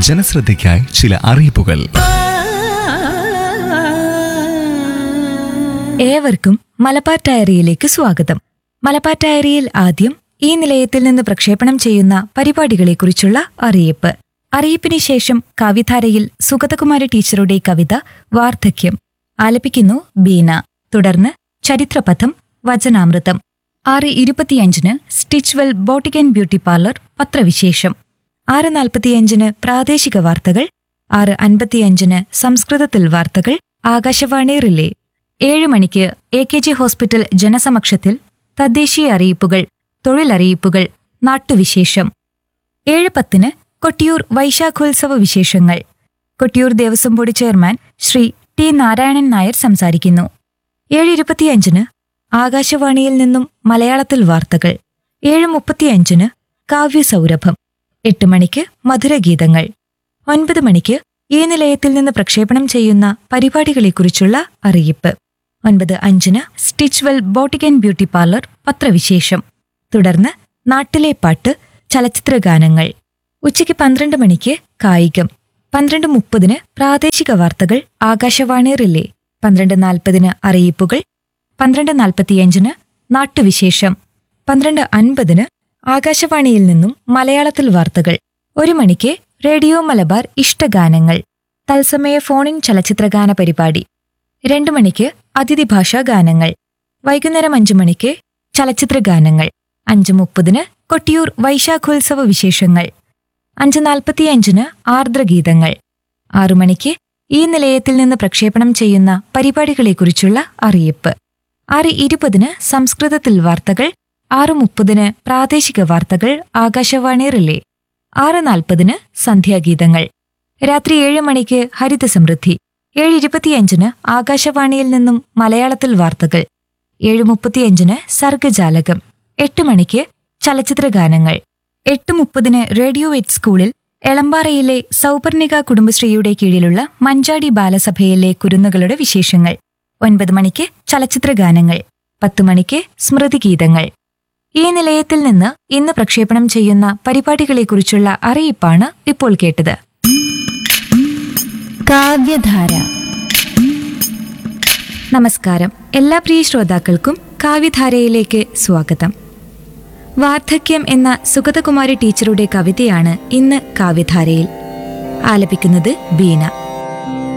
ജനശ്രദ്ധയ്ക്കായി ചില അറിയിപ്പുകൾ ഏവർക്കും മലബാർ ഡയറിയിലേക്ക് സ്വാഗതം മലബാർ ഡയറിയിൽ ആദ്യം ഈ നിലയത്തിൽ നിന്ന് പ്രക്ഷേപണം ചെയ്യുന്ന പരിപാടികളെക്കുറിച്ചുള്ള അറിയിപ്പ് അറിയിപ്പിന് ശേഷം കവിധാരയിൽ സുഗതകുമാരി ടീച്ചറുടെ കവിത വാർദ്ധക്യം ആലപിക്കുന്നു ബീന തുടർന്ന് ചരിത്രപഥം വചനാമൃതം ആറ് ഇരുപത്തിയഞ്ചിന് Stitchwell boutique and beauty parlour പത്രവിശേഷം ആറ് നാൽപ്പത്തിയഞ്ചിന് പ്രാദേശിക വാർത്തകൾ ആറ് അൻപത്തിയഞ്ചിന് സംസ്കൃതത്തിൽ വാർത്തകൾ ആകാശവാണി റിലേ ഏഴ് മണിക്ക് എ കെ ജി ഹോസ്പിറ്റൽ ജനസമക്ഷത്തിൽ തദ്ദേശീയ അറിയിപ്പുകൾ തൊഴിലറിയിപ്പുകൾ നാട്ടുവിശേഷം ഏഴ് പത്തിന് കൊട്ടിയൂർ വൈശാഖോത്സവ വിശേഷങ്ങൾ Kottiyoor Devaswom board chairman Shri T Narayanan Nair സംസാരിക്കുന്നു ഏഴ് ഇരുപത്തിയഞ്ചിന് ആകാശവാണിയിൽ നിന്നും മലയാളത്തിൽ വാർത്തകൾ ഏഴ് മുപ്പത്തിയഞ്ചിന് കാവ്യസൗരഭം എട്ട് മണിക്ക് മധുരഗീതങ്ങൾ ഒൻപത് മണിക്ക് ഈ നിലയത്തിൽ നിന്ന് പ്രക്ഷേപണം ചെയ്യുന്ന പരിപാടികളെക്കുറിച്ചുള്ള അറിയിപ്പ് ഒൻപത് അഞ്ചിന് Stitchwell boutique and beauty parlour പത്രവിശേഷം തുടർന്ന് നാട്ടിലെ പാട്ട് ചലച്ചിത്രഗാനങ്ങൾ ഉച്ചയ്ക്ക് പന്ത്രണ്ട് മണിക്ക് കായികം പന്ത്രണ്ട് മുപ്പതിന് പ്രാദേശിക വാർത്തകൾ ആകാശവാണി റിലേ പന്ത്രണ്ട് നാൽപ്പതിന് അറിയിപ്പുകൾ പന്ത്രണ്ട് നാൽപ്പത്തിയഞ്ചിന് നാട്ടുവിശേഷം പന്ത്രണ്ട് അൻപതിന് ആകാശവാണിയിൽ നിന്നും മലയാളത്തിൽ വാർത്തകൾ ഒരു മണിക്ക് റേഡിയോ മലബാർ ഇഷ്ടഗാനങ്ങൾ തത്സമയ ഫോണിൻ ചലച്ചിത്രഗാന പരിപാടി രണ്ടു മണിക്ക് അതിഥി ഭാഷാ ഗാനങ്ങൾ വൈകുന്നേരം അഞ്ചു മണിക്ക് ചലച്ചിത്രഗാനങ്ങൾ അഞ്ചു മുപ്പതിന് കൊട്ടിയൂർ വൈശാഖോത്സവ വിശേഷങ്ങൾ അഞ്ച് നാൽപ്പത്തിയഞ്ചിന് ആർദ്രഗീതങ്ങൾ ആറു മണിക്ക് ഈ നിലയത്തിൽ നിന്ന് പ്രക്ഷേപണം ചെയ്യുന്ന പരിപാടികളെക്കുറിച്ചുള്ള അറിയിപ്പ് ആറ് ഇരുപതിന് സംസ്കൃതത്തിൽ വാർത്തകൾ ആറ് മുപ്പതിന് പ്രാദേശിക വാർത്തകൾ ആകാശവാണി റിലേ ആറ് നാൽപ്പതിന് സന്ധ്യാഗീതങ്ങൾ രാത്രി ഏഴ് മണിക്ക് ഹരിത സമൃദ്ധി ഏഴ് ഇരുപത്തിയഞ്ചിന് ആകാശവാണിയിൽ നിന്നും മലയാളത്തിൽ വാർത്തകൾ ഏഴ് മുപ്പത്തിയഞ്ചിന് സർഗജാലകം എട്ട് മണിക്ക് ചലച്ചിത്രഗാനങ്ങൾ എട്ട് മുപ്പതിന് റേഡിയോ എയ്റ്റ് സ്കൂളിൽ എളമ്പാറയിലെ സൗപർണിക കുടുംബശ്രീയുടെ കീഴിലുള്ള മഞ്ചാടി ബാലസഭയിലെ കുരുന്നുകളുടെ വിശേഷങ്ങൾ ഒൻപത് മണിക്ക് ചലച്ചിത്രഗാനങ്ങൾ പത്തു മണിക്ക് സ്മൃതിഗീതങ്ങൾ ഈ നിലയത്തിൽ നിന്ന് ഇന്ന് പ്രക്ഷേപണം ചെയ്യുന്ന പരിപാടികളെക്കുറിച്ചുള്ള അറിയിപ്പാണ് ഇപ്പോൾ കേട്ടത് കാവ്യധാര നമസ്കാരം എല്ലാ പ്രിയ ശ്രോതാക്കൾക്കും കാവ്യധാരയിലേക്ക് സ്വാഗതം വാർദ്ധക്യം എന്ന സുഗതകുമാരി ടീച്ചറുടെ കവിതയാണ് ഇന്ന് കാവ്യധാരയിൽ ആലപിക്കുന്നത് ബീന